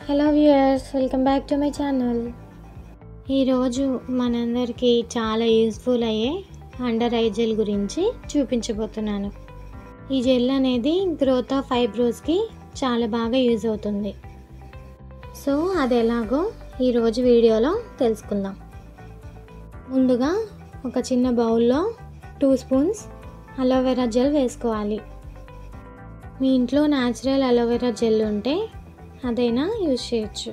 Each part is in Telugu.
hello viewers welcome back to my channel ఈరోజు మనందరికీ చాలా యూస్ఫుల్ అయ్యే అండర్ ఐ జెల్ గురించి చూపించబోతున్నాను ఈ జెల్ అనేది గ్రోత్ ఆఫ్ ఐబ్రోస్కి చాలా బాగా యూజ్ అవుతుంది సో అది ఎలాగో ఈరోజు వీడియోలో తెలుసుకుందాం ముందుగా ఒక చిన్న బౌల్లో టూ స్పూన్స్ అలోవెరా జెల్ వేసుకోవాలి మీ ఇంట్లో న్యాచురల్ అలోవెరా జెల్ ఉంటే అదైనా యూజ్ చేయొచ్చు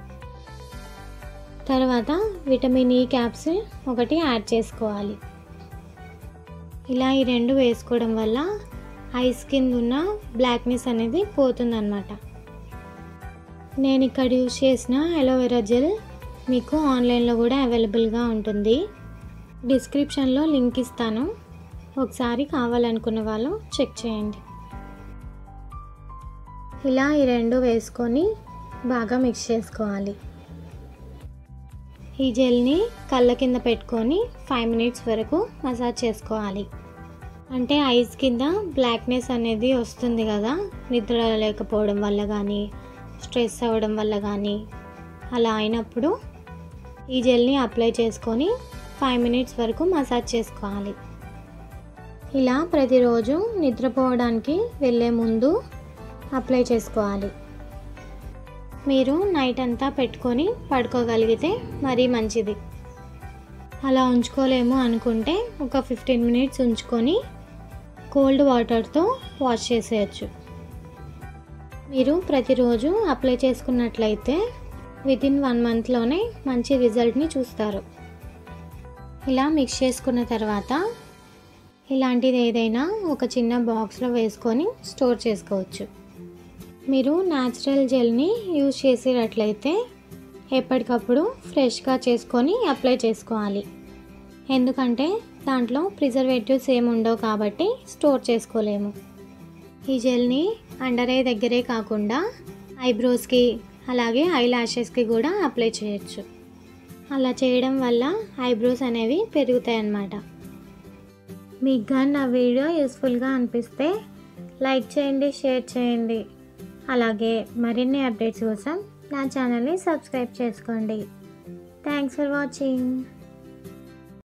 తర్వాత విటమిన్ ఈ క్యాప్సిల్ ఒకటి యాడ్ చేసుకోవాలి ఇలా ఈ రెండు వేసుకోవడం వల్ల ఐస్ కింద ఉన్న బ్లాక్నెస్ అనేది పోతుందన్నమాట నేను ఇక్కడ యూజ్ చేసిన అలోవెరా జెల్ మీకు ఆన్లైన్లో కూడా అవైలబుల్గా ఉంటుంది డిస్క్రిప్షన్లో లింక్ ఇస్తాను ఒకసారి కావాలనుకున్న వాళ్ళు చెక్ చేయండి ఇలా ఈ రెండు వేసుకొని బాగా మిక్స్ చేసుకోవాలి ఈ జెల్ని కళ్ళ కింద పెట్టుకొని ఫైవ్ మినిట్స్ వరకు మసాజ్ చేసుకోవాలి అంటే ఐస్ కింద బ్లాక్నెస్ అనేది వస్తుంది కదా నిద్ర లేకపోవడం వల్ల కానీ స్ట్రెస్ అవ్వడం వల్ల కానీ అలా అయినప్పుడు ఈ జెల్ని అప్లై చేసుకొని ఫైవ్ మినిట్స్ వరకు మసాజ్ చేసుకోవాలి ఇలా ప్రతిరోజు నిద్రపోవడానికి వెళ్ళే ముందు అప్లై చేసుకోవాలి మీరు నైట్ అంతా పెట్టుకొని పడుకోగలిగితే మరీ మంచిది అలా ఉంచుకోలేము అనుకుంటే ఒక ఫిఫ్టీన్ మినిట్స్ ఉంచుకొని కోల్డ్ వాటర్తో వాష్ చేసేయచ్చు మీరు ప్రతిరోజు అప్లై చేసుకున్నట్లయితే వితిన్ వన్ మంత్లోనే మంచి రిజల్ట్ని చూస్తారు ఇలా మిక్స్ చేసుకున్న తర్వాత ఇలాంటిది ఏదైనా ఒక చిన్న బాక్స్లో వేసుకొని స్టోర్ చేసుకోవచ్చు మీరు న్యాచురల్ జెల్ని యూజ్ చేసేటట్లయితే ఎప్పటికప్పుడు ఫ్రెష్గా చేసుకొని అప్లై చేసుకోవాలి ఎందుకంటే దాంట్లో ప్రిజర్వేటివ్స్ ఏమి ఉండవు కాబట్టి స్టోర్ చేసుకోలేము ఈ జెల్ని అండర్ ఐ దగ్గరే కాకుండా ఐబ్రోస్కి అలాగే ఐ ల్యాషెస్కి కూడా అప్లై చేయొచ్చు అలా చేయడం వల్ల ఐబ్రోస్ అనేవి పెరుగుతాయి అన్నమాట మీకు కానీ నా వీడియో యూస్ఫుల్గా అనిపిస్తే లైక్ చేయండి షేర్ చేయండి అలాగే మరిన్ని అప్డేట్స్ కోసం నా ఛానల్ని సబ్స్క్రైబ్ చేసుకోండి థ్యాంక్స్ ఫర్ వాచింగ్